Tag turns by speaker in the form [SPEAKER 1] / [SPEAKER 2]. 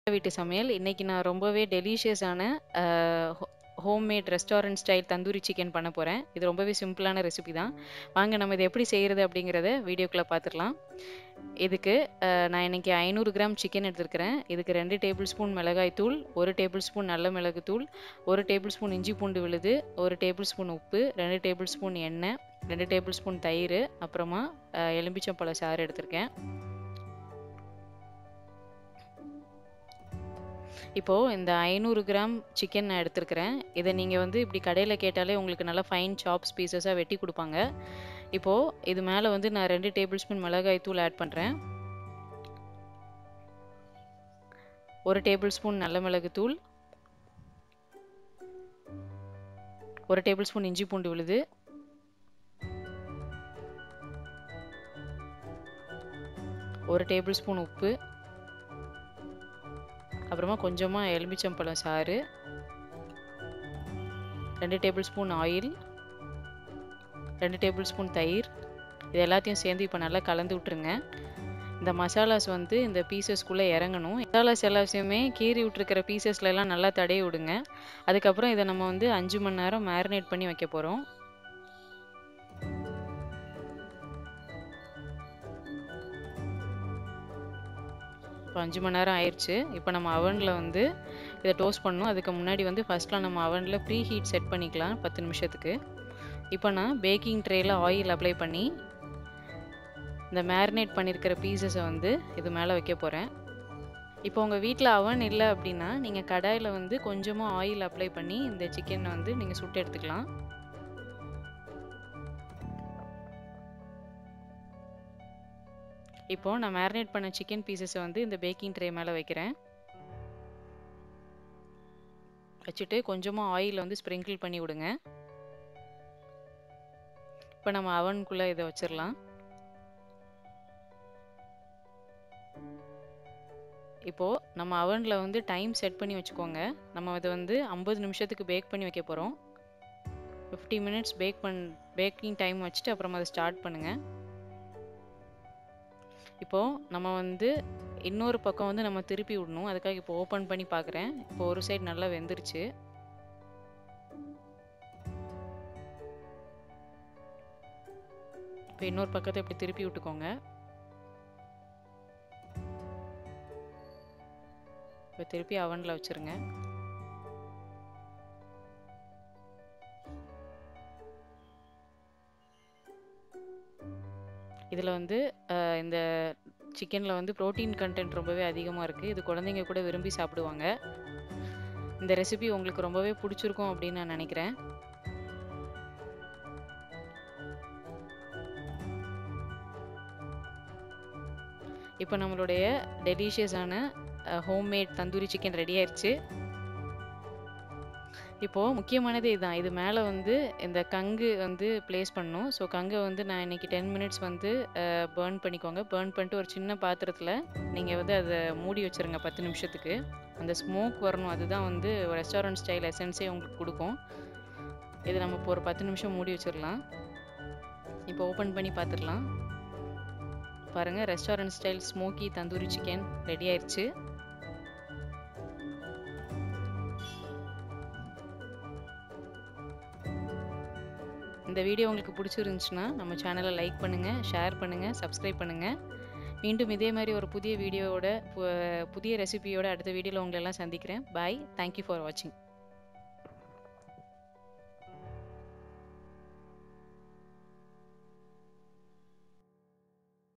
[SPEAKER 1] வீட்டு சமையல் இன்னைக்கு நான் ரொம்பவே டெலிஷியஸான homemade restaurant style tandoori chicken பண்ண போகிறேன் இது ரொம்பவே சிம்பிளான ரெசிபி தான் வாங்க நம்ம இதை எப்படி செய்கிறது அப்படிங்கிறத வீடியோக்குள்ளே பார்த்துடலாம் இதுக்கு அஹ், நான் இன்னைக்கு ஐநூறு கிராம் சிக்கன் எடுத்துருக்கிறேன் இதுக்கு ரெண்டு டேபிள் ஸ்பூன் மிளகாய் தூள் ஒரு டேபிள் ஸ்பூன் நல்ல மிளகு தூள் ஒரு டேபிள் ஸ்பூன் இஞ்சி பூண்டு விழுது ஒரு டேபிள் ஸ்பூன் உப்பு ரெண்டு டேபிள் ஸ்பூன் எண்ணெய் ரெண்டு டேபிள் ஸ்பூன் தயிர் அப்புறமா அஹ், எலும்பிச்சம்பழ சாறு எடுத்திருக்கேன் இப்போது இந்த ஐநூறு கிராம் சிக்கன் நான் எடுத்திருக்கிறேன் இதை நீங்கள் வந்து இப்படி கடையில் கேட்டாலே உங்களுக்கு நல்லா ஃபைன் சாப்ஸ் பீசஸாக வெட்டி கொடுப்பாங்க இப்போது இது மேலே வந்து நான் ரெண்டு டேபிள் ஸ்பூன் மிளகாய் தூள் ஆட் பண்ணுறேன் ஒரு டேபிள் ஸ்பூன் நல்ல மிளகு தூள் ஒரு டேபிள் ஸ்பூன் இஞ்சி பூண்டு விழுது ஒரு டேபிள் ஸ்பூன் உப்பு அப்புறமா கொஞ்சமாக எலுமிச்சம்பழம் சாறு ரெண்டு டேபிள் ஸ்பூன் ஆயில் ரெண்டு டேபிள் ஸ்பூன் தயிர் இது எல்லாத்தையும் சேர்ந்து இப்போ நல்லா கலந்து விட்டுருங்க இந்த மசாலாஸ் வந்து இந்த பீசஸ்க்குள்ளே இறங்கணும் மசாலாஸ் எல்லாத்தையுமே கீறி விட்டுருக்கிற பீசஸ்ல எல்லாம் நல்லா தடவி விடுங்க அதுக்கப்புறம் இதை நம்ம வந்து அஞ்சு மணி நேரம் மேரினேட் பண்ணி வைக்க போகிறோம் இப்போ அஞ்சு மணி நேரம் ஆயிடுச்சு இப்போ நம்ம அவனில் வந்து இதை டோஸ்ட் பண்ணணும் அதுக்கு முன்னாடி வந்து ஃபஸ்ட்டில் நம்ம அவனில் ப்ரீ ஹீட் செட் பண்ணிக்கலாம் பத்து நிமிஷத்துக்கு இப்போ நான் பேக்கிங் ட்ரேயில் ஆயில் அப்ளை பண்ணி இந்த மேரினேட் பண்ணியிருக்கிற பீசஸை வந்து இது மேலே வைக்க போகிறேன் இப்போ உங்கள் வீட்டில் அவன் இல்லை அப்படின்னா நீங்கள் கடாயில் வந்து கொஞ்சமாக ஆயில் அப்ளை பண்ணி இந்த சிக்கனை வந்து நீங்கள் சுட்டு எடுத்துக்கலாம் இப்போ நான் மேரினேட் பண்ண சிக்கன் பீசஸை வந்து இந்த பேக்கிங் ட்ரே மேலே வைக்கிறேன் வச்சுட்டு கொஞ்சமாக ஆயில் வந்து ஸ்ப்ரிங்கிள் பண்ணி விடுங்க இப்போ நம்ம அவனுக்குள்ளே இதை வச்சிடலாம் இப்போது நம்ம அவனில் வந்து டைம் செட் பண்ணி வச்சுக்கோங்க நம்ம இதை வந்து ஐம்பது நிமிஷத்துக்கு பேக் பண்ணி வைக்க போகிறோம் ஃபிஃப்டி மினிட்ஸ் பேக் பண் பேக்கிங் டைம் வச்சுட்டு அப்புறமா அதை ஸ்டார்ட் பண்ணுங்கள் இப்போது நம்ம வந்து இன்னொரு பக்கம் வந்து நம்ம திருப்பி விடணும் அதுக்காக இப்போ ஓப்பன் பண்ணி பார்க்குறேன் இப்போ ஒரு சைடு நல்லா வெந்துருச்சு இப்போ இன்னொரு பக்கத்தை இப்படி திருப்பி விட்டுக்கோங்க இப்போ திருப்பி அவனில் வச்சுருங்க இதில் வந்து அஹ், இந்த சிக்கனில் வந்து ப்ரோட்டீன் கண்டென்ட் ரொம்பவே அதிகமாக இருக்குது இது குழந்தைங்க கூட விரும்பி சாப்பிடுவாங்க இந்த ரெசிபி உங்களுக்கு ரொம்பவே பிடிச்சிருக்கும் அப்படின்னு நான் நினைக்கிறேன் இப்போ நம்மளுடைய டெலிஷியஸான ஹோம்மேட் தந்தூரி சிக்கன் ரெடி ஆயிடுச்சு இப்போது முக்கியமானது இதுதான் இது மேலே வந்து இந்த கங்கு வந்து ப்ளேஸ் பண்ணணும் ஸோ கங்கை வந்து நான் இன்னைக்கு டென் மினிட்ஸ் வந்து பேர்ன் பண்ணிக்கோங்க பேர்ன் பண்ணிட்டு ஒரு சின்ன பாத்திரத்தில் நீங்கள் வந்து அதை மூடி வச்சுருங்க பத்து நிமிஷத்துக்கு அந்த ஸ்மோக் வரணும் அதுதான் வந்து ரெஸ்டாரண்ட் ஸ்டைல் எசன்ஸே உங்களுக்கு கொடுக்கும் இது நம்ம இப்போ ஒரு பத்து நிமிஷம் மூடி வச்சிடலாம் இப்போ ஓப்பன் பண்ணி பார்த்துடலாம் பாருங்கள் restaurant style smoky tandoori chicken ready ஆயிடுச்சு இந்த வீடியோ உங்களுக்கு பிடிச்சிருந்துச்சுன்னா நம்ம சேனலை லைக் பண்ணுங்கள் ஷேர் பண்ணுங்கள் சப்ஸ்கிரைப் பண்ணுங்கள் மீண்டும் இதே மாதிரி ஒரு புதிய வீடியோவோட பு- புதிய ரெசிபியோட அடுத்த வீடியோவில் உங்களை எல்லாம் சந்திக்கிறேன் பாய் தேங்க்யூ ஃபார் வாட்சிங்